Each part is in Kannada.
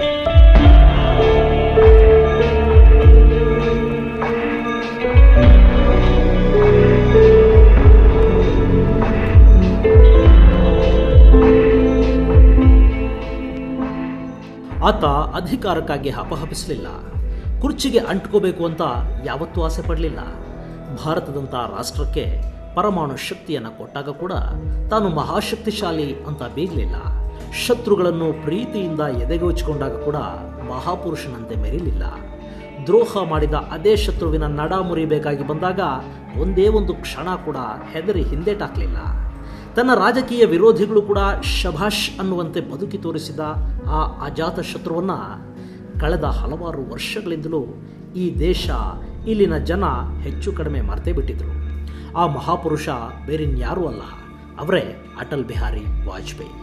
ಆತ ಅಧಿಕಾರಕ್ಕಾಗಿ ಹಪಹಪಿಸಲಿಲ್ಲ ಕುರ್ಚಿಗೆ ಅಂಟ್ಕೋಬೇಕು ಅಂತ ಯಾವತ್ತೂ ಆಸೆ ಪಡಲಿಲ್ಲ ಭಾರತದಂಥ ರಾಷ್ಟ್ರಕ್ಕೆ ಪರಮಾಣು ಶಕ್ತಿಯನ್ನು ಕೊಟ್ಟಾಗ ಕೂಡ ತಾನು ಮಹಾಶಕ್ತಿಶಾಲಿ ಅಂತ ಬೀಗಲಿಲ್ಲ ಶತ್ರುಗಳನ್ನು ಪ್ರೀತಿಯಿಂದ ಎದೆಗೋಚಿಕೊಂಡಾಗ ಕೂಡ ಮಹಾಪುರುಷನಂತೆ ಮೆರಿಲಿಲ್ಲ ದ್ರೋಹ ಮಾಡಿದ ಅದೇ ಶತ್ರುವಿನ ನಡ ಮುರಿಬೇಕಾಗಿ ಬಂದಾಗ ಒಂದೇ ಒಂದು ಕ್ಷಣ ಕೂಡ ಹೆದರಿ ಹಿಂದೇಟಾಕಲಿಲ್ಲ ತನ್ನ ರಾಜಕೀಯ ವಿರೋಧಿಗಳು ಕೂಡ ಶಭಾಷ್ ಅನ್ನುವಂತೆ ಬದುಕಿ ತೋರಿಸಿದ ಆ ಅಜಾತ ಶತ್ರುವನ್ನ ಕಳೆದ ಹಲವಾರು ವರ್ಷಗಳಿಂದಲೂ ಈ ದೇಶ ಇಲ್ಲಿನ ಜನ ಹೆಚ್ಚು ಕಡಿಮೆ ಮರ್ತೇ ಬಿಟ್ಟಿದ್ರು ಆ ಮಹಾಪುರುಷ ಬೇರಿನ್ಯಾರೂ ಅಲ್ಲ ಅವರೇ ಅಟಲ್ ಬಿಹಾರಿ ವಾಜಪೇಯಿ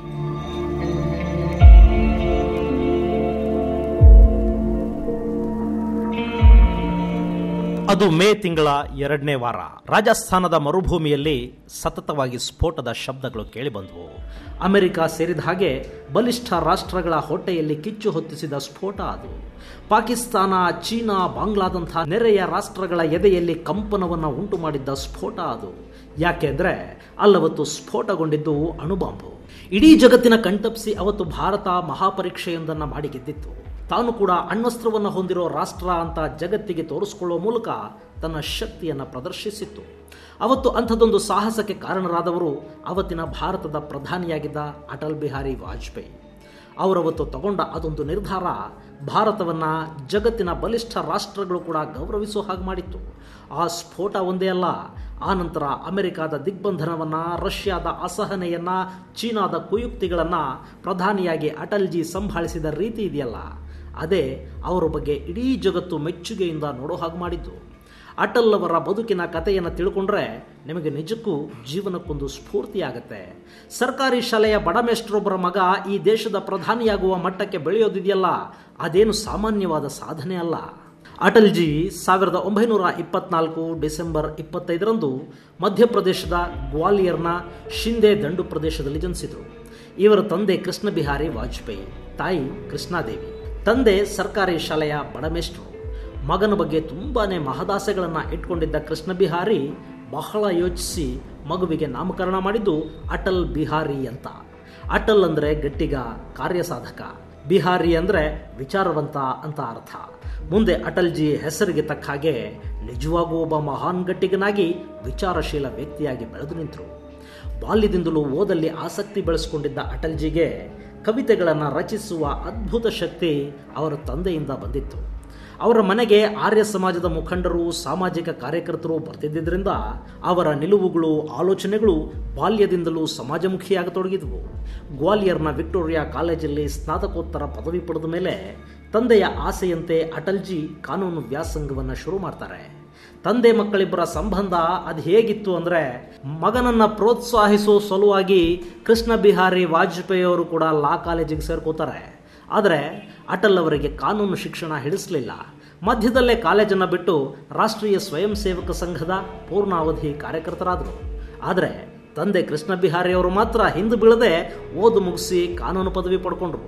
ಅದು ಮೇ ತಿಂಗಳ ಎರಡನೇ ವಾರ ರಾಜಸ್ಥಾನದ ಮರುಭೂಮಿಯಲ್ಲಿ ಸತತವಾಗಿ ಸ್ಫೋಟದ ಶಬ್ದಗಳು ಕೇಳಿಬಂದವು ಅಮೆರಿಕ ಸೇರಿದ ಹಾಗೆ ಬಲಿಷ್ಠ ರಾಷ್ಟ್ರಗಳ ಹೊಟ್ಟೆಯಲ್ಲಿ ಕಿಚ್ಚು ಹೊತ್ತಿಸಿದ ಸ್ಫೋಟ ಅದು ಪಾಕಿಸ್ತಾನ ಚೀನಾ ಬಾಂಗ್ಲಾದಂಥ ನೆರೆಯ ರಾಷ್ಟ್ರಗಳ ಎದೆಯಲ್ಲಿ ಕಂಪನವನ್ನು ಉಂಟು ಮಾಡಿದ್ದ ಸ್ಫೋಟ ಅದು ಯಾಕೆಂದ್ರೆ ಅಲ್ಲವತ್ತು ಸ್ಫೋಟಗೊಂಡಿದ್ದು ಅಣುಬಾಂಬು ಇಡೀ ಜಗತ್ತಿನ ಕಣ್ತಪ್ಪಿಸಿ ಅವತ್ತು ಭಾರತ ಮಹಾಪರೀಕ್ಷೆಯೊಂದನ್ನು ಮಾಡಿ ಗೆದ್ದಿತ್ತು ತಾನು ಕೂಡ ಅಣ್ವಸ್ತ್ರವನ್ನು ಹೊಂದಿರೋ ರಾಷ್ಟ್ರ ಅಂತ ಜಗತ್ತಿಗೆ ತೋರಿಸಿಕೊಳ್ಳುವ ಮೂಲಕ ತನ್ನ ಶಕ್ತಿಯನ್ನು ಪ್ರದರ್ಶಿಸಿತ್ತು ಅವತ್ತು ಅಂಥದ್ದೊಂದು ಸಾಹಸಕ್ಕೆ ಕಾರಣರಾದವರು ಅವತ್ತಿನ ಭಾರತದ ಪ್ರಧಾನಿಯಾಗಿದ್ದ ಅಟಲ್ ಬಿಹಾರಿ ವಾಜಪೇಯಿ ಅವರವತ್ತು ತಗೊಂಡ ಅದೊಂದು ನಿರ್ಧಾರ ಭಾರತವನ್ನು ಜಗತ್ತಿನ ಬಲಿಷ್ಠ ರಾಷ್ಟ್ರಗಳು ಕೂಡ ಗೌರವಿಸೋ ಹಾಗೆ ಮಾಡಿತ್ತು ಆ ಸ್ಫೋಟ ಒಂದೇ ಅಲ್ಲ ಆನಂತರ ಅಮೆರಿಕಾದ ದಿಗ್ಬಂಧನವನ್ನು ರಷ್ಯಾದ ಅಸಹನೆಯನ್ನು ಚೀನಾದ ಕುಯುಕ್ತಿಗಳನ್ನು ಪ್ರಧಾನಿಯಾಗಿ ಅಟಲ್ಜಿ ಸಂಭಾಳಿಸಿದ ರೀತಿ ಇದೆಯಲ್ಲ ಅದೇ ಅವರ ಬಗ್ಗೆ ಇಡೀ ಜಗತ್ತು ಮೆಚ್ಚುಗೆಯಿಂದ ನೋಡೋ ಹಾಗೆ ಮಾಡಿದ್ದು ಅಟಲ್ ಅವರ ಬದುಕಿನ ಕಥೆಯನ್ನು ತಿಳ್ಕೊಂಡ್ರೆ ನಿಮಗೆ ನಿಜಕ್ಕೂ ಜೀವನಕ್ಕೊಂದು ಸ್ಫೂರ್ತಿಯಾಗತ್ತೆ ಸರ್ಕಾರಿ ಶಾಲೆಯ ಬಡಮೇಷ್ಟ್ರೊಬ್ಬರ ಮಗ ಈ ದೇಶದ ಪ್ರಧಾನಿಯಾಗುವ ಮಟ್ಟಕ್ಕೆ ಬೆಳೆಯೋದಿದೆಯಲ್ಲ ಅದೇನು ಸಾಮಾನ್ಯವಾದ ಸಾಧನೆ ಅಲ್ಲ ಅಟಲ್ಜಿ ಸಾವಿರದ ಒಂಬೈನೂರ ಇಪ್ಪತ್ನಾಲ್ಕು ಡಿಸೆಂಬರ್ ಇಪ್ಪತ್ತೈದರಂದು ಮಧ್ಯಪ್ರದೇಶದ ಗ್ವಾಲಿಯರ್ನ ಶಿಂದೆ ದಂಡು ಪ್ರದೇಶದಲ್ಲಿ ಜನಿಸಿದರು ಇವರ ತಂದೆ ಕೃಷ್ಣ ಬಿಹಾರಿ ವಾಜಪೇಯಿ ತಾಯಿ ಕೃಷ್ಣಾದೇವಿ ತಂದೆ ಸರ್ಕಾರಿ ಶಾಲೆಯ ಬಡಮೇಷ್ಟ್ರು ಮಗನ ಬಗ್ಗೆ ತುಂಬಾನೇ ಮಹದಾಸೆಗಳನ್ನು ಇಟ್ಕೊಂಡಿದ್ದ ಕೃಷ್ಣ ಬಿಹಾರಿ ಬಹಳ ಯೋಚಿಸಿ ಮಗುವಿಗೆ ನಾಮಕರಣ ಮಾಡಿದ್ದು ಅಟಲ್ ಬಿಹಾರಿ ಅಂತ ಅಟಲ್ ಅಂದರೆ ಗಟ್ಟಿಗ ಕಾರ್ಯಸಾಧಕ ಬಿಹಾರಿ ಅಂದರೆ ವಿಚಾರವಂತ ಅಂತ ಅರ್ಥ ಮುಂದೆ ಅಟಲ್ಜಿ ಹೆಸರಿಗೆ ತಕ್ಕ ಹಾಗೆ ನಿಜವಾಗೂ ಒಬ್ಬ ಮಹಾನ್ ಗಟ್ಟಿಗನಾಗಿ ವಿಚಾರಶೀಲ ವ್ಯಕ್ತಿಯಾಗಿ ಬೆಳೆದು ನಿಂತರು ಬಾಲ್ಯದಿಂದಲೂ ಓದಲ್ಲಿ ಆಸಕ್ತಿ ಬೆಳೆಸಿಕೊಂಡಿದ್ದ ಅಟಲ್ಜಿಗೆ ಕವಿತೆಗಳನ್ನು ರಚಿಸುವ ಅದ್ಭುತ ಶಕ್ತಿ ಅವರ ತಂದೆಯಿಂದ ಬಂದಿತ್ತು ಅವರ ಮನೆಗೆ ಆರ್ಯ ಸಮಾಜದ ಮುಖಂಡರು ಸಾಮಾಜಿಕ ಕಾರ್ಯಕರ್ತರು ಬರ್ತಿದ್ದರಿಂದ ಅವರ ನಿಲುವುಗಳು ಆಲೋಚನೆಗಳು ಬಾಲ್ಯದಿಂದಲೂ ಸಮಾಜಮುಖಿಯಾಗತೊಡಗಿದವು ಗ್ವಾಲಿಯರ್ನ ವಿಕ್ಟೋರಿಯಾ ಕಾಲೇಜಲ್ಲಿ ಸ್ನಾತಕೋತ್ತರ ಪದವಿ ಪಡೆದ ಮೇಲೆ ತಂದೆಯ ಆಸೆಯಂತೆ ಅಟಲ್ಜಿ ಕಾನೂನು ವ್ಯಾಸಂಗವನ್ನು ಶುರು ಮಾಡ್ತಾರೆ ತಂದೆ ಮಕ್ಕಳಿಬ್ಬರ ಸಂಬಂಧ ಅದು ಹೇಗಿತ್ತು ಅಂದರೆ ಮಗನನ್ನ ಪ್ರೋತ್ಸಾಹಿಸೋ ಸಲುವಾಗಿ ಕೃಷ್ಣ ಬಿಹಾರಿ ವಾಜಪೇಯಿ ಅವರು ಕೂಡ ಲಾ ಕಾಲೇಜಿಗೆ ಸೇರ್ಕೋತಾರೆ ಆದರೆ ಅಟಲ್ ಅವರಿಗೆ ಕಾನೂನು ಶಿಕ್ಷಣ ಹಿಡಿಸಲಿಲ್ಲ ಮಧ್ಯದಲ್ಲೇ ಕಾಲೇಜನ್ನು ಬಿಟ್ಟು ರಾಷ್ಟ್ರೀಯ ಸ್ವಯಂ ಸೇವಕ ಸಂಘದ ಪೂರ್ಣಾವಧಿ ಕಾರ್ಯಕರ್ತರಾದರು ಆದರೆ ತಂದೆ ಕೃಷ್ಣ ಬಿಹಾರಿ ಅವರು ಮಾತ್ರ ಹಿಂದೆ ಬೀಳದೆ ಓದು ಮುಗಿಸಿ ಕಾನೂನು ಪದವಿ ಪಡ್ಕೊಂಡ್ರು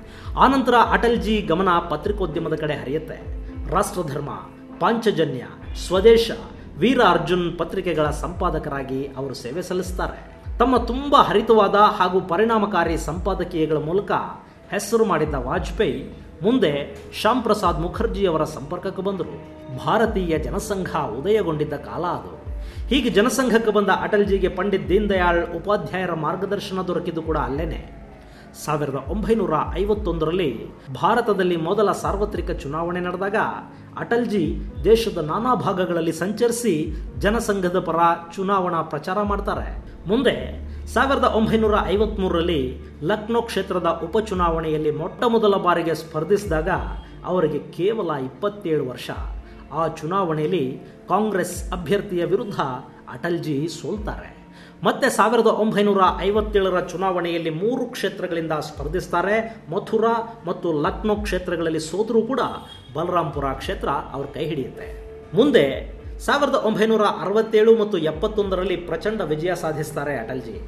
ಆನಂತರ ಅಟಲ್ಜಿ ಗಮನ ಪತ್ರಿಕೋದ್ಯಮದ ಕಡೆ ಹರಿಯುತ್ತೆ ರಾಷ್ಟ್ರಧರ್ಮ ಪಾಂಚಜನ್ಯ ಸ್ವದೇಶ ವೀರ ಅರ್ಜುನ್ ಪತ್ರಿಕೆಗಳ ಸಂಪಾದಕರಾಗಿ ಅವರು ಸೇವೆ ಸಲ್ಲಿಸ್ತಾರೆ ತಮ್ಮ ತುಂಬ ಹರಿತವಾದ ಹಾಗೂ ಪರಿಣಾಮಕಾರಿ ಸಂಪಾದಕೀಯಗಳ ಮೂಲಕ ಹೆಸರು ಮಾಡಿದ್ದ ವಾಜಪೇಯಿ ಮುಂದೆ ಶ್ಯಾಮ್ ಪ್ರಸಾದ್ ಮುಖರ್ಜಿ ಅವರ ಸಂಪರ್ಕಕ್ಕೆ ಬಂದರು ಭಾರತೀಯ ಜನಸಂಘ ಉದಯಗೊಂಡಿದ್ದ ಕಾಲ ಅದು ಹೀಗೆ ಜನಸಂಘಕ್ಕೆ ಬಂದ ಅಟಲ್ಜಿಗೆ ಪಂಡಿತ್ ದೀನ್ ದಯಾಳ್ ಉಪಾಧ್ಯಾಯರ ಮಾರ್ಗದರ್ಶನ ದೊರಕಿದ್ದು ಕೂಡ ಅಲ್ಲೇನೆ ಸಾವಿರದ ಒಂಬೈನೂರ ಐವತ್ತೊಂದರಲ್ಲಿ ಭಾರತದಲ್ಲಿ ಮೊದಲ ಸಾರ್ವತ್ರಿಕ ಚುನಾವಣೆ ನಡೆದಾಗ ಅಟಲ್ಜಿ ದೇಶದ ನಾನಾ ಭಾಗಗಳಲ್ಲಿ ಸಂಚರಿಸಿ ಜನಸಂಘದ ಪರ ಚುನಾವಣಾ ಪ್ರಚಾರ ಮಾಡ್ತಾರೆ ಮುಂದೆ ಸಾವಿರದ ಒಂಬೈನೂರ ಐವತ್ಮೂರರಲ್ಲಿ ಲಕ್ನೋ ಕ್ಷೇತ್ರದ ಉಪಚುನಾವಣೆಯಲ್ಲಿ ಮೊಟ್ಟ ಮೊದಲ ಬಾರಿಗೆ ಸ್ಪರ್ಧಿಸಿದಾಗ ಅವರಿಗೆ ಕೇವಲ ಇಪ್ಪತ್ತೇಳು ವರ್ಷ ಆ ಚುನಾವಣೆಯಲ್ಲಿ ಕಾಂಗ್ರೆಸ್ ಅಭ್ಯರ್ಥಿಯ ವಿರುದ್ಧ ಅಟಲ್ಜಿ ಸೋಲ್ತಾರೆ ಮತ್ತೆ ಸಾವಿರದ ಒಂಬೈನೂರ ಐವತ್ತೇಳರ ಚುನಾವಣೆಯಲ್ಲಿ ಮೂರು ಕ್ಷೇತ್ರಗಳಿಂದ ಸ್ಪರ್ಧಿಸ್ತಾರೆ ಮಥುರಾ ಮತ್ತು ಲಕ್ನೋ ಕ್ಷೇತ್ರಗಳಲ್ಲಿ ಸೋತರೂ ಕೂಡ ಬಲರಾಂಪುರ ಕ್ಷೇತ್ರ ಅವ್ರ ಕೈ ಹಿಡಿಯುತ್ತೆ ಮುಂದೆ ಸಾವಿರದ ಒಂಬೈನೂರ ಅರವತ್ತೇಳು ಮತ್ತು ಎಪ್ಪತ್ತೊಂದರಲ್ಲಿ ಪ್ರಚಂಡ ವಿಜಯ ಸಾಧಿಸ್ತಾರೆ ಅಟಲ್ಜಿ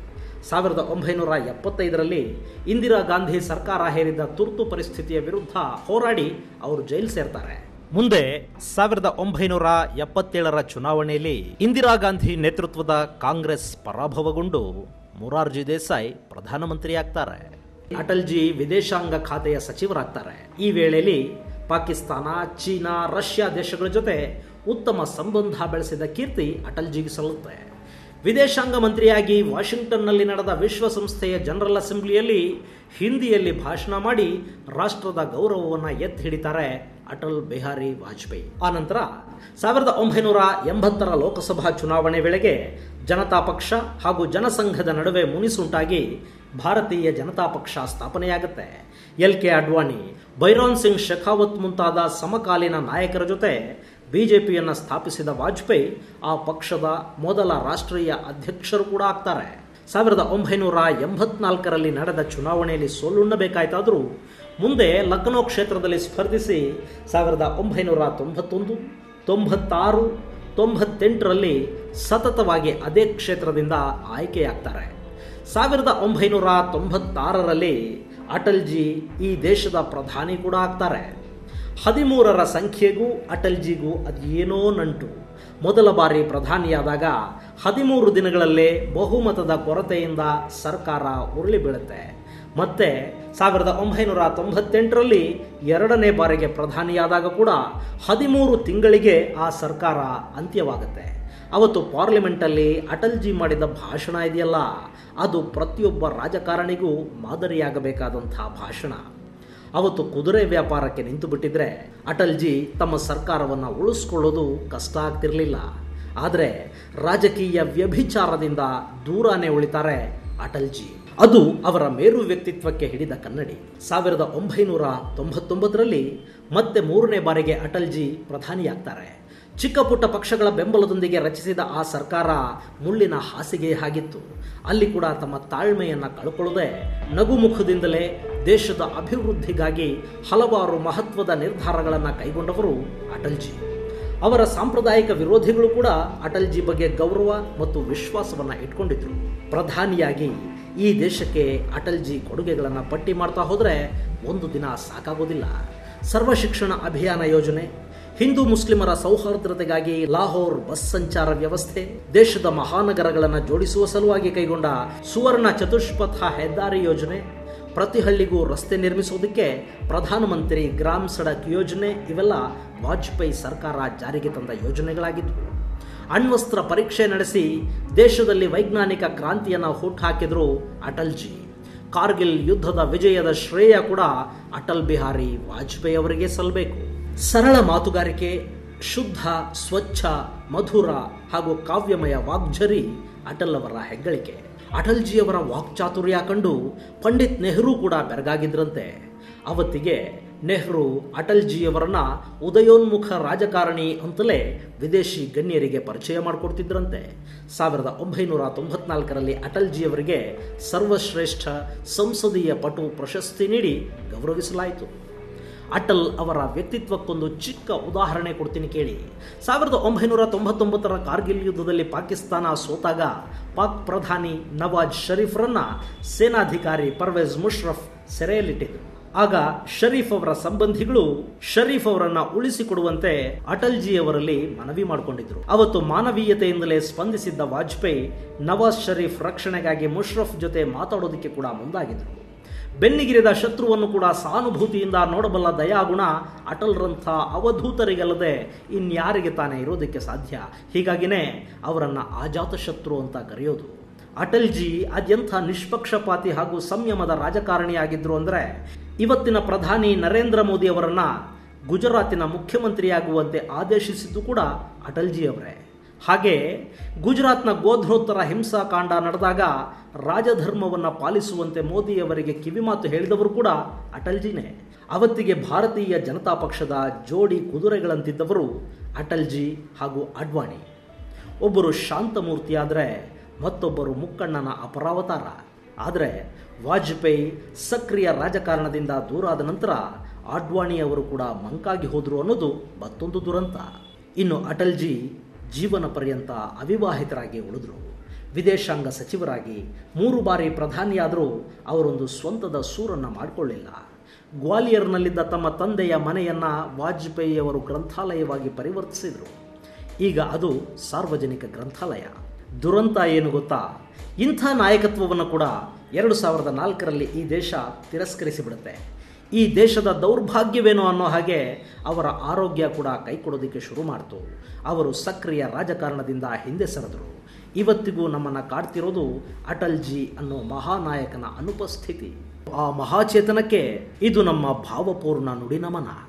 ಸಾವಿರದ ಒಂಬೈನೂರ ಎಪ್ಪತ್ತೈದರಲ್ಲಿ ಇಂದಿರಾ ಗಾಂಧಿ ಸರ್ಕಾರ ಹೇರಿದ ತುರ್ತು ಪರಿಸ್ಥಿತಿಯ ವಿರುದ್ಧ ಹೋರಾಡಿ ಅವರು ಜೈಲು ಸೇರ್ತಾರೆ ಮುಂದೆ ಸಾವಿರದ ಒಂಬೈನೂರ ಎಪ್ಪತ್ತೇಳರ ಚುನಾವಣೆಯಲ್ಲಿ ಇಂದಿರಾ ಗಾಂಧಿ ನೇತೃತ್ವದ ಕಾಂಗ್ರೆಸ್ ಪರಾಭವಗೊಂಡು ಮೊರಾರ್ಜಿ ದೇಸಾಯಿ ಪ್ರಧಾನಮಂತ್ರಿಯಾಗ್ತಾರೆ ಅಟಲ್ಜಿ ವಿದೇಶಾಂಗ ಖಾತೆಯ ಸಚಿವರಾಗ್ತಾರೆ ಈ ವೇಳೆಯಲ್ಲಿ ಪಾಕಿಸ್ತಾನ ಚೀನಾ ರಷ್ಯಾ ದೇಶಗಳ ಜೊತೆ ಉತ್ತಮ ಸಂಬಂಧ ಬೆಳೆಸಿದ ಕೀರ್ತಿ ಅಟಲ್ಜಿಗೆ ಸಲ್ಲುತ್ತೆ ವಿದೇಶಾಂಗ ಮಂತ್ರಿಯಾಗಿ ವಾಷಿಂಗ್ಟನ್ನಲ್ಲಿ ನಡೆದ ವಿಶ್ವಸಂಸ್ಥೆಯ ಜನರಲ್ ಅಸೆಂಬ್ಲಿಯಲ್ಲಿ ಹಿಂದಿಯಲ್ಲಿ ಭಾಷಣ ಮಾಡಿ ರಾಷ್ಟ್ರದ ಗೌರವವನ್ನು ಎತ್ತಿ ಹಿಡಿತಾರೆ ಅಟಲ್ ಬಿಹಾರಿ ವಾಜಪೇಯಿ ಆನಂತರ ಸಾವಿರದ ಒಂಬೈನೂರ ಎಂಬತ್ತರ ಲೋಕಸಭಾ ಚುನಾವಣೆ ವೇಳೆಗೆ ಜನತಾ ಪಕ್ಷ ಹಾಗೂ ಜನಸಂಘದ ನಡುವೆ ಮುನಿಸುಂಟಾಗಿ ಭಾರತೀಯ ಜನತಾ ಪಕ್ಷ ಸ್ಥಾಪನೆಯಾಗುತ್ತೆ ಎಲ್ ಕೆ ಅಡ್ವಾಣಿ ಬೈರಾನ್ ಸಿಂಗ್ ಶೆಖಾವತ್ ಮುಂತಾದ ಸಮಕಾಲೀನ ನಾಯಕರ ಜೊತೆ ಬಿಜೆಪಿಯನ್ನು ಸ್ಥಾಪಿಸಿದ ವಾಜಪೇಯಿ ಆ ಪಕ್ಷದ ಮೊದಲ ರಾಷ್ಟ್ರೀಯ ಅಧ್ಯಕ್ಷರು ಕೂಡ ಆಗ್ತಾರೆ ಸಾವಿರದ ಒಂಬೈನೂರ ಎಂಬತ್ನಾಲ್ಕರಲ್ಲಿ ನಡೆದ ಚುನಾವಣೆಯಲ್ಲಿ ಸೋಲುಣ್ಣಬೇಕಾಯ್ತಾದರೂ ಮುಂದೆ ಲಕ್ನೋ ಕ್ಷೇತ್ರದಲ್ಲಿ ಸ್ಪರ್ಧಿಸಿ ಸಾವಿರದ ಒಂಬೈನೂರ ತೊಂಬತ್ತೊಂದು ತೊಂಬತ್ತಾರು ತೊಂಬತ್ತೆಂಟರಲ್ಲಿ ಸತತವಾಗಿ ಅದೇ ಕ್ಷೇತ್ರದಿಂದ ಆಯ್ಕೆಯಾಗ್ತಾರೆ ಸಾವಿರದ ಒಂಬೈನೂರ ತೊಂಬತ್ತಾರರಲ್ಲಿ ಅಟಲ್ಜಿ ಈ ದೇಶದ ಪ್ರಧಾನಿ ಕೂಡ ಆಗ್ತಾರೆ ಹದಿಮೂರರ ಸಂಖ್ಯೆಗೂ ಅಟಲ್ಜಿಗೂ ಅದೇನೋ ನಂಟು ಮೊದಲ ಬಾರಿ ಪ್ರಧಾನಿಯಾದಾಗ ಹದಿಮೂರು ದಿನಗಳಲ್ಲೇ ಬಹುಮತದ ಕೊರತೆಯಿಂದ ಸರ್ಕಾರ ಉರುಳಿ ಬೀಳುತ್ತೆ ಮತ್ತೆ ಸಾವಿರದ ಒಂಬೈನೂರ ತೊಂಬತ್ತೆಂಟರಲ್ಲಿ ಎರಡನೇ ಬಾರಿಗೆ ಪ್ರಧಾನಿಯಾದಾಗ ಕೂಡ ಹದಿಮೂರು ತಿಂಗಳಿಗೆ ಆ ಸರ್ಕಾರ ಅಂತ್ಯವಾಗುತ್ತೆ ಅವತ್ತು ಪಾರ್ಲಿಮೆಂಟಲ್ಲಿ ಅಟಲ್ಜಿ ಮಾಡಿದ ಭಾಷಣ ಇದೆಯಲ್ಲ ಅದು ಪ್ರತಿಯೊಬ್ಬ ರಾಜಕಾರಣಿಗೂ ಮಾದರಿಯಾಗಬೇಕಾದಂಥ ಭಾಷಣ ಅವತ್ತು ಕುದುರೆ ವ್ಯಾಪಾರಕ್ಕೆ ನಿಂತು ಬಿಟ್ಟಿದ್ರೆ ಅಟಲ್ಜಿ ತಮ್ಮ ಸರ್ಕಾರವನ್ನು ಉಳಿಸ್ಕೊಳ್ಳೋದು ಕಷ್ಟ ಆಗ್ತಿರಲಿಲ್ಲ ಆದರೆ ರಾಜಕೀಯ ವ್ಯಭಿಚಾರದಿಂದ ದೂರನೇ ಉಳಿತಾರೆ ಅಟಲ್ಜಿ ಅದು ಅವರ ಮೇರು ವ್ಯಕ್ತಿತ್ವಕ್ಕೆ ಹಿಡಿದ ಕನ್ನಡಿ ಸಾವಿರದ ಒಂಬೈನೂರ ತೊಂಬತ್ತೊಂಬತ್ತರಲ್ಲಿ ಮತ್ತೆ ಮೂರನೇ ಬಾರಿಗೆ ಅಟಲ್ಜಿ ಪ್ರಧಾನಿಯಾಗ್ತಾರೆ ಚಿಕ್ಕ ಪುಟ್ಟ ಪಕ್ಷಗಳ ಬೆಂಬಲದೊಂದಿಗೆ ರಚಿಸಿದ ಆ ಸರ್ಕಾರ ಮುಳ್ಳಿನ ಹಾಸಿಗೆ ಆಗಿತ್ತು ಅಲ್ಲಿ ಕೂಡ ತಮ್ಮ ತಾಳ್ಮೆಯನ್ನು ಕಳ್ಕೊಳ್ಳದೆ ನಗುಮುಖದಿಂದಲೇ ದೇಶದ ಅಭಿವೃದ್ಧಿಗಾಗಿ ಹಲವಾರು ಮಹತ್ವದ ನಿರ್ಧಾರಗಳನ್ನು ಕೈಗೊಂಡವರು ಅಟಲ್ಜಿ ಅವರ ಸಾಂಪ್ರದಾಯಿಕ ವಿರೋಧಿಗಳು ಕೂಡ ಅಟಲ್ಜಿ ಬಗ್ಗೆ ಗೌರವ ಮತ್ತು ವಿಶ್ವಾಸವನ್ನು ಇಟ್ಕೊಂಡಿದ್ರು ಪ್ರಧಾನಿಯಾಗಿ ಈ ದೇಶಕ್ಕೆ ಅಟಲ್ಜಿ ಕೊಡುಗೆಗಳನ್ನು ಪಟ್ಟಿ ಮಾಡ್ತಾ ಹೋದರೆ ಒಂದು ದಿನ ಸಾಕಾಗೋದಿಲ್ಲ ಸರ್ವ ಶಿಕ್ಷಣ ಅಭಿಯಾನ ಯೋಜನೆ ಹಿಂದೂ ಮುಸ್ಲಿಮರ ಸೌಹಾರ್ದತೆಗಾಗಿ ಲಾಹೋರ್ ಬಸ್ ಸಂಚಾರ ವ್ಯವಸ್ಥೆ ದೇಶದ ಮಹಾನಗರಗಳನ್ನು ಜೋಡಿಸುವ ಸಲುವಾಗಿ ಕೈಗೊಂಡ ಸುವರ್ಣ ಚತುಷ್ಪಥ ಹೆದ್ದಾರಿ ಯೋಜನೆ ಪ್ರತಿ ಹಳ್ಳಿಗೂ ರಸ್ತೆ ನಿರ್ಮಿಸುವುದಕ್ಕೆ ಪ್ರಧಾನಮಂತ್ರಿ ಗ್ರಾಮ್ ಸಡಕ್ ಯೋಜನೆ ಇವೆಲ್ಲ ವಾಜಪೇಯಿ ಸರ್ಕಾರ ಜಾರಿಗೆ ತಂದ ಯೋಜನೆಗಳಾಗಿದ್ದವು ಅಣ್ವಸ್ತ್ರ ಪರೀಕ್ಷೆ ನಡೆಸಿ ದೇಶದಲ್ಲಿ ವೈಜ್ಞಾನಿಕ ಕ್ರಾಂತಿಯನ್ನು ಹುಟ್ಟುಹಾಕಿದ್ರು ಅಟಲ್ಜಿ ಕಾರ್ಗಿಲ್ ಯುದ್ಧದ ವಿಜಯದ ಶ್ರೇಯ ಕೂಡ ಅಟಲ್ ಬಿಹಾರಿ ವಾಜಪೇಯಿ ಅವರಿಗೆ ಸಲ್ಲಬೇಕು ಸರಳ ಮಾತುಗಾರಿಕೆ ಶುದ್ಧ ಸ್ವಚ್ಛ ಮಧುರ ಹಾಗೂ ಕಾವ್ಯಮಯ ವಾಗ್ಝರಿ ಅಟಲ್ ಅವರ ಹೆಗ್ಗಳಿಕೆ ಅಟಲ್ಜಿಯವರ ವಾಕ್ಚಾತುರ್ಯ ಕಂಡು ಪಂಡಿತ್ ನೆಹರು ಕೂಡ ಬೆರಗಾಗಿದ್ರಂತೆ ಅವತ್ತಿಗೆ ನೆಹರು ಅಟಲ್ಜಿಯವರನ್ನ ಉದಯೋನ್ಮುಖ ರಾಜಕಾರಣಿ ಅಂತಲೇ ವಿದೇಶಿ ಗಣ್ಯರಿಗೆ ಪರಿಚಯ ಮಾಡಿಕೊಡ್ತಿದ್ರಂತೆ ಸಾವಿರದ ಒಂಬೈನೂರ ತೊಂಬತ್ನಾಲ್ಕರಲ್ಲಿ ಅಟಲ್ಜಿಯವರಿಗೆ ಸರ್ವಶ್ರೇಷ್ಠ ಸಂಸದೀಯ ಪಟು ಪ್ರಶಸ್ತಿ ನೀಡಿ ಗೌರವಿಸಲಾಯಿತು ಅಟಲ್ ಅವರ ವ್ಯಕ್ತಿತ್ವಕ್ಕೊಂದು ಚಿಕ್ಕ ಉದಾಹರಣೆ ಕೊಡ್ತೀನಿ ಕೇಳಿ ಸಾವಿರದ ಒಂಬೈನೂರ ತೊಂಬತ್ತೊಂಬತ್ತರ ಕಾರ್ಗಿಲ್ ಯುದ್ಧದಲ್ಲಿ ಪಾಕಿಸ್ತಾನ ಸೋತಾಗ ಪಾಕ್ ಪ್ರಧಾನಿ ನವಾಜ್ ಶರೀಫ್ರನ್ನ ಸೇನಾಧಿಕಾರಿ ಪರ್ವೇಜ್ ಮುಷ್ರಫ್ ಸೆರೆಯಲ್ಲಿಟ್ಟಿದ್ರು ಆಗ ಶರೀಫ್ ಅವರ ಸಂಬಂಧಿಗಳು ಶರೀಫ್ ಅವರನ್ನ ಉಳಿಸಿಕೊಡುವಂತೆ ಅಟಲ್ಜಿ ಅವರಲ್ಲಿ ಮನವಿ ಮಾಡಿಕೊಂಡಿದ್ರು ಅವತ್ತು ಮಾನವೀಯತೆಯಿಂದಲೇ ಸ್ಪಂದಿಸಿದ್ದ ವಾಜಪೇಯಿ ನವಾಜ್ ಶರೀಫ್ ರಕ್ಷಣೆಗಾಗಿ ಮುಷ್ರಫ್ ಜೊತೆ ಮಾತಾಡೋದಕ್ಕೆ ಕೂಡ ಮುಂದಾಗಿದ್ರು ಬೆನ್ನಿಗಿರಿದ ಶತ್ರುವನ್ನು ಕೂಡ ಸಹಾನುಭೂತಿಯಿಂದ ನೋಡಬಲ್ಲ ದಯಾಗುಣ ಅಟಲ್ರಂಥ ಅವಧೂತರಿಗಲ್ಲದೆ ಇನ್ಯಾರಿಗೆ ತಾನೇ ಇರೋದಕ್ಕೆ ಸಾಧ್ಯ ಹೀಗಾಗಿನೇ ಅವರನ್ನು ಆಜಾತ ಶತ್ರು ಅಂತ ಕರೆಯೋದು ಅಟಲ್ಜಿ ಅದೆಂಥ ನಿಷ್ಪಕ್ಷಪಾತಿ ಹಾಗೂ ಸಂಯಮದ ರಾಜಕಾರಣಿಯಾಗಿದ್ರು ಅಂದರೆ ಇವತ್ತಿನ ಪ್ರಧಾನಿ ನರೇಂದ್ರ ಮೋದಿ ಅವರನ್ನ ಗುಜರಾತಿನ ಮುಖ್ಯಮಂತ್ರಿಯಾಗುವಂತೆ ಆದೇಶಿಸಿದ್ದು ಕೂಡ ಅಟಲ್ಜಿ ಅವರೇ ಹಾಗೆ ಗುಜರಾತ್ನ ಗೋಧ್ರೋತ್ತರ ಹಿಂಸಾಕಾಂಡ ನಡೆದಾಗ ರಾಜಧರ್ಮವನ್ನು ಪಾಲಿಸುವಂತೆ ಮೋದಿಯವರಿಗೆ ಕಿವಿಮಾತು ಹೇಳಿದವರು ಕೂಡ ಅಟಲ್ಜಿನೇ ಅವತ್ತಿಗೆ ಭಾರತೀಯ ಜನತಾ ಪಕ್ಷದ ಜೋಡಿ ಕುದುರೆಗಳಂತಿದ್ದವರು ಅಟಲ್ಜಿ ಹಾಗೂ ಅಡ್ವಾಣಿ ಒಬ್ಬರು ಶಾಂತಮೂರ್ತಿಯಾದರೆ ಮತ್ತೊಬ್ಬರು ಮುಕ್ಕಣ್ಣನ ಅಪರಾವತಾರ ಆದರೆ ವಾಜಪೇಯಿ ಸಕ್ರಿಯ ರಾಜಕಾರಣದಿಂದ ದೂರಾದ ನಂತರ ಆಡ್ವಾಣಿಯವರು ಕೂಡ ಮಂಕಾಗಿ ಹೋದರು ಅನ್ನೋದು ಮತ್ತೊಂದು ದುರಂತ ಇನ್ನು ಅಟಲ್ಜಿ ಜೀವನ ಪರ್ಯಂತ ಅವಿವಾಹಿತರಾಗಿ ಉಳಿದ್ರು ವಿದೇಶಾಂಗ ಸಚಿವರಾಗಿ ಮೂರು ಬಾರಿ ಪ್ರಧಾನಿಯಾದರೂ ಅವರೊಂದು ಸ್ವಂತದ ಸೂರನ್ನು ಮಾಡಿಕೊಳ್ಳಿಲ್ಲ ಗ್ವಾಲಿಯರ್ನಲ್ಲಿದ್ದ ತಮ್ಮ ತಂದೆಯ ಮನೆಯನ್ನು ವಾಜಪೇಯಿಯವರು ಗ್ರಂಥಾಲಯವಾಗಿ ಪರಿವರ್ತಿಸಿದರು ಈಗ ಅದು ಸಾರ್ವಜನಿಕ ಗ್ರಂಥಾಲಯ ದುರಂತ ಏನು ಗೊತ್ತಾ ಇಂಥ ನಾಯಕತ್ವವನ್ನು ಕೂಡ ಎರಡು ಸಾವಿರದ ನಾಲ್ಕರಲ್ಲಿ ಈ ದೇಶ ತಿರಸ್ಕರಿಸಿಬಿಡುತ್ತೆ ಈ ದೇಶದ ದೌರ್ಭಾಗ್ಯವೇನೋ ಅನ್ನೋ ಹಾಗೆ ಅವರ ಆರೋಗ್ಯ ಕೂಡ ಕೈಕೊಡೋದಕ್ಕೆ ಶುರು ಮಾಡ್ತು ಅವರು ಸಕ್ರಿಯ ರಾಜಕಾರಣದಿಂದ ಹಿಂದೆ ಸರಿದರು ಇವತ್ತಿಗೂ ನಮ್ಮನ್ನು ಕಾಡ್ತಿರೋದು ಅಟಲ್ಜಿ ಅನ್ನೋ ಮಹಾನಾಯಕನ ಅನುಪಸ್ಥಿತಿ ಆ ಮಹಾಚೇತನಕ್ಕೆ ಇದು ನಮ್ಮ ಭಾವಪೂರ್ಣ ನುಡಿ ನಮನ